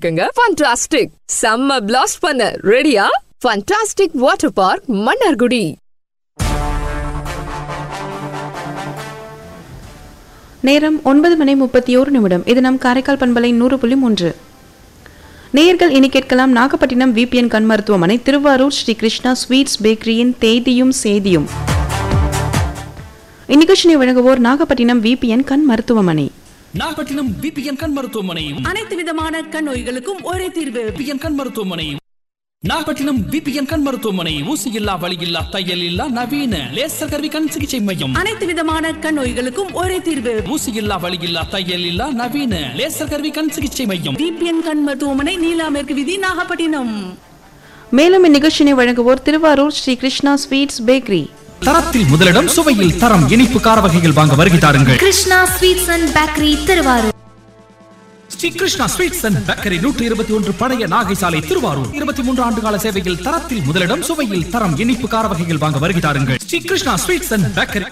இருக்குங்க ஃபண்டாஸ்டிக் செம்ம பிளாஸ்ட் பண்ண ரெடியா ஃபண்டாஸ்டிக் வாட்டர் பார்க் மன்னார்குடி நேரம் ஒன்பது மணி முப்பத்தி ஓரு நிமிடம் இது நம் காரைக்கால் பண்பலை நூறு புள்ளி மூன்று நேயர்கள் இனி கேட்கலாம் நாகப்பட்டினம் விபிஎன் கண் மருத்துவமனை திருவாரூர் ஸ்ரீ கிருஷ்ணா ஸ்வீட்ஸ் பேக்கரியின் தேதியும் சேதியும் இந்நிகழ்ச்சியை வழங்குவோர் நாகப்பட்டினம் விபிஎன் கண் மருத்துவமனை நாகப்பட்டினம் பிபிஎன் கண் மருத்துவமனை அனைத்து விதமான கண் நோய்களுக்கும் ஒரே தீர்வு பிபிஎன் கண் மருத்துவமனை நாகப்பட்டினம் பிபிஎன் கண் மருத்துவமனை ஊசி இல்லா வலி இல்லா தையல் இல்லா நவீன லேசர் கருவி கண் சிகிச்சை மையம் அனைத்து விதமான கண் நோய்களுக்கும் ஒரே தீர்வு ஊசி இல்லா வலி இல்லா தையல் இல்லா நவீன லேசர் கருவி கண் சிகிச்சை மையம் டிபிஎன் கண் மருத்துவமனை நீலா மேற்கு விதி நாகப்பட்டினம் மேலும் இந்நிகழ்ச்சியை வழங்குவோர் திருவாரூர் ஸ்ரீ கிருஷ்ணா ஸ்வீட்ஸ் பேக்கரி தரத்தில் முதலிடம் சுவையில் தரம் இனிப்பு கார வகைகள் வாங்க வருகை தாருங்கள் Krishna sweets and bakery Thiruvarur Sri Krishna sweets and bakery நூற்றி இருபத்தி ஒன்று பழைய நாகை சாலை திருவாரூர் இருபத்தி மூன்று ஆண்டு கால சேவையில் தரத்தில் முதலிடம் சுவையில் தரம் இனிப்பு கார வகைகள் வாங்க வருகை தாருங்கள் Sri Krishna sweets and bakery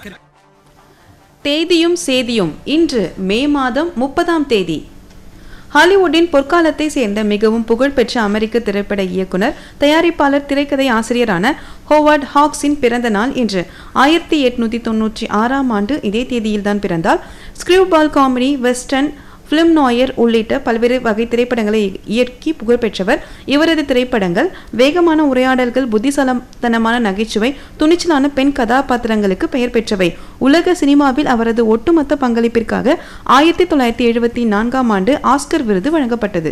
தேதியும் சேதியும் இன்று மே மாதம் முப்பதாம் தேதி ஹாலிவுட்டின் பொற்காலத்தை சேர்ந்த மிகவும் புகழ்பெற்ற அமெரிக்க திரைப்பட இயக்குனர் தயாரிப்பாளர் திரைக்கதை ஆசிரியரான ஹோவர்ட் ஹாக்ஸின் பிறந்த நாள் இன்று ஆயிரத்தி எட்நூத்தி தொன்னூற்றி ஆறாம் ஆண்டு இதே தேதியில்தான் பிறந்தார் screwball comedy western film noir உள்ளிட்ட பல்வேறு வகை திரைப்படங்களை இயக்கி புகழ்பெற்றவர் இவரது திரைப்படங்கள் வேகமான உரையாடல்கள் புத்திசாலத்தனமான நகைச்சுவை துணிச்சலான பெண் கதாபாத்திரங்களுக்கு பெயர் பெற்றவை உலக சினிமாவில் அவரது ஒட்டுமொத்த பங்களிப்பிற்காக ஆயிரத்தி தொள்ளாயிரத்தி எழுபத்தி நான்காம் ஆண்டு ஆஸ்கர் விருது வழங்கப்பட்டது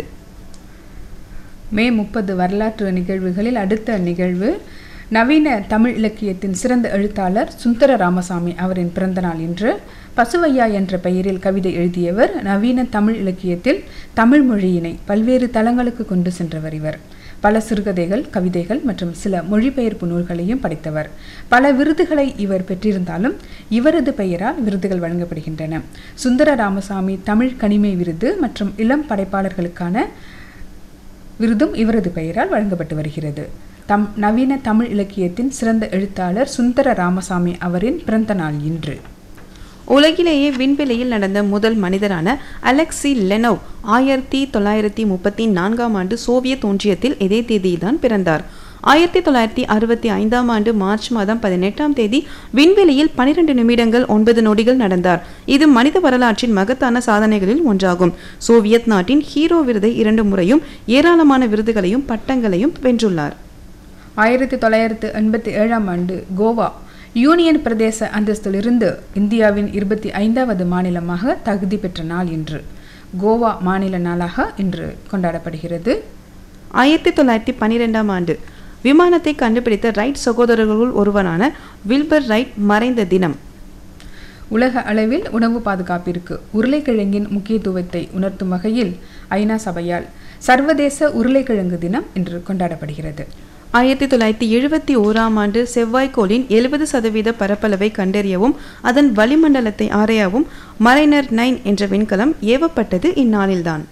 மே முப்பது வரலாற்று நிகழ்வுகளில் அடுத்த நிகழ்வு நவீன தமிழ் இலக்கியத்தின் சிறந்த எழுத்தாளர் சுந்தர ராமசாமி அவரின் பிறந்தநாள் இன்று பசுவையா என்ற பெயரில் கவிதை எழுதியவர் நவீன தமிழ் இலக்கியத்தில் தமிழ் மொழியினை பல்வேறு தளங்களுக்கு கொண்டு சென்றவர் இவர் பல சிறுகதைகள் கவிதைகள் மற்றும் சில மொழிபெயர்ப்பு நூல்களையும் படைத்தவர் பல விருதுகளை இவர் பெற்றிருந்தாலும் இவரது பெயரால் விருதுகள் வழங்கப்படுகின்றன சுந்தர ராமசாமி தமிழ் கனிமை விருது மற்றும் இளம் படைப்பாளர்களுக்கான விருதும் இவரது பெயரால் வழங்கப்பட்டு வருகிறது தம் நவீன தமிழ் இலக்கியத்தின் சிறந்த எழுத்தாளர் சுந்தர ராமசாமி அவரின் பிறந்த நாள் இன்று உலகிலேயே விண்வெளியில் நடந்த முதல் மனிதரான அலெக்சி லெனோவ் ஆயிரத்தி தொள்ளாயிரத்தி முப்பத்தி நான்காம் ஆண்டு சோவியத் ஒன்றியத்தில் இதே தேதியில்தான் பிறந்தார் ஆயிரத்தி தொள்ளாயிரத்தி அறுபத்தி ஐந்தாம் ஆண்டு மார்ச் மாதம் பதினெட்டாம் தேதி விண்வெளியில் பனிரெண்டு நிமிடங்கள் ஒன்பது நொடிகள் நடந்தார் இது மனித வரலாற்றின் மகத்தான சாதனைகளில் ஒன்றாகும் சோவியத் நாட்டின் ஹீரோ விருதை இரண்டு முறையும் ஏராளமான விருதுகளையும் பட்டங்களையும் வென்றுள்ளார் ஆயிரத்தி தொள்ளாயிரத்து எண்பத்தி ஏழாம் ஆண்டு கோவா யூனியன் பிரதேச அந்தஸ்திலிருந்து இந்தியாவின் இருபத்தி ஐந்தாவது மாநிலமாக தகுதி பெற்ற நாள் இன்று கோவா மாநில நாளாக இன்று கொண்டாடப்படுகிறது ஆயிரத்தி தொள்ளாயிரத்தி பன்னிரெண்டாம் ஆண்டு விமானத்தை கண்டுபிடித்த ரைட் சகோதரர்களுள் ஒருவரான வில்பர் ரைட் மறைந்த தினம் உலக அளவில் உணவு பாதுகாப்பிற்கு உருளைக்கிழங்கின் முக்கியத்துவத்தை உணர்த்தும் வகையில் ஐநா சபையால் சர்வதேச உருளைக்கிழங்கு தினம் இன்று கொண்டாடப்படுகிறது ஆயிரத்தி தொள்ளாயிரத்தி எழுபத்தி ஓராம் ஆண்டு செவ்வாய்க்கோளின் எழுபது சதவீத பரப்பளவை கண்டறியவும் அதன் வளிமண்டலத்தை ஆராயவும் மரைனர் நைன் என்ற விண்கலம் ஏவப்பட்டது இந்நாளில்தான்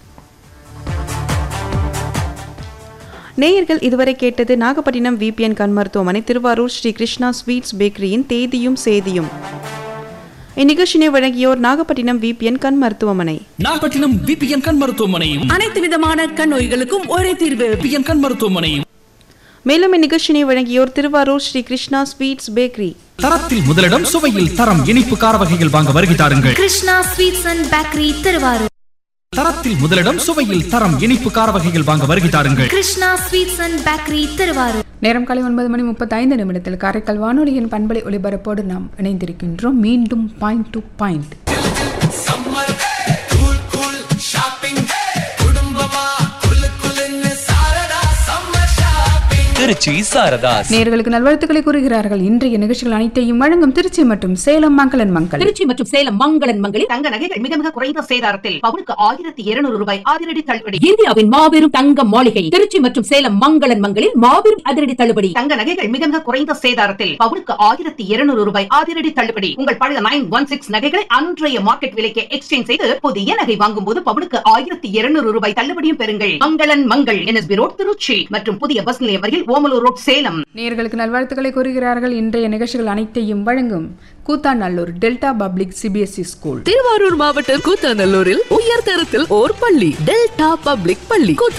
நேயர்கள் இதுவரை கேட்டது நாகப்பட்டினம் விபிஎன் கண் மருத்துவமனை திருவாரூர் ஸ்ரீ கிருஷ்ணா ஸ்வீட்ஸ் பேக்கரியின் தேதியும் சேதியும் இந்நிகழ்ச்சியை வழங்கியோர் நாகப்பட்டினம் விபிஎன் கண் மருத்துவமனை நாகப்பட்டினம் பிபிஎன் கண் மருத்துவமனை அனைத்து விதமான கண் நோய்களுக்கும் ஒரே தீர்வு பிபிஎன் கண் மருத்துவமனை மேலும் இந்நிகழ்ச்சியை வழங்கியோர் திருவாரூர் ஸ்ரீ கிருஷ்ணா ஸ்வீட்ஸ் பேக்கரி தரத்தில் முதலிடம் சுவையில் தரம் இனிப்பு கார வகைகள் வாங்க வருகை தாருங்கள் Krishna sweets and bakery Thiruvarur தரத்தில் முதலிடம் சுவையில் தரம் இனிப்பு கார வகைகள் வாங்க வருகை தாருங்கள் Krishna sweets and bakery Thiruvarur நேரம் காலை ஒன்பது மணி முப்பத்தைந்து நிமிடத்தில் காரைக்கால் வானொலியின் பண்பலை ஒலிபரப்போடு நாம் இணைந்திருக்கின்றோம் மீண்டும் point to point Trichy Saradhas நேர்களுக்கு நல்வாழ்த்துக்களை கூறுகிறார்கள் இன்றைய நிகழ்ச்சிகள் அனைத்தையும் வழங்கும் திருச்சி மற்றும் சேலம் மங்களன் மங்கள் திருச்சி மற்றும் சேலம் மங்களன் மங்களில் தங்க நகைகள் மிக மிக குறைந்த சேதாரத்தில் பவுனுக்கு ஆயிரத்தி இருநூறு ரூபாய் அதிரடி தள்ளுபடி இந்தியாவின் மாபெரும் தங்க மாளிகை திருச்சி மற்றும் சேலம் மங்களன் மங்களில் மாபெரும் அதிரடி தள்ளுபடி தங்க நகைகள் மிக மிக குறைந்த சேதாரத்தில் பவுனுக்கு ஆயிரத்தி இருநூறு ரூபாய் அதிரடி தள்ளுபடி உங்கள் பழைய நைன் ஒன் சிக்ஸ் நகைகளை அன்றைய மார்க்கெட் விலைக்கு எக்ஸ்சேஞ்ச் செய்து புதிய நகை வாங்கும் போது பவுனுக்கு ஆயிரத்தி இருநூறு ரூபாய் தள்ளுபடியும் பெறுங்கள் மங்களன் மங்கள் என்எஸ்பி ரோட் திருச்சி மற்றும் புதிய பஸ் நிலையம் வரையில் ஓமலூர் ரோட் சேலம் நேர்களுக்கு நல்வாழ்த்துக்களை கூறுகிறார்கள் இன்றைய நிகழ்ச்சிகள் அனைத்தையும் வழங்கும் Koothanallur delta public CBSE school Thiruvarur மாவட்டம் கூத்தாநல்லூரில் உயர்தரத்தில் ஓர் பள்ளி டெல்டா பப்ளிக் பள்ளி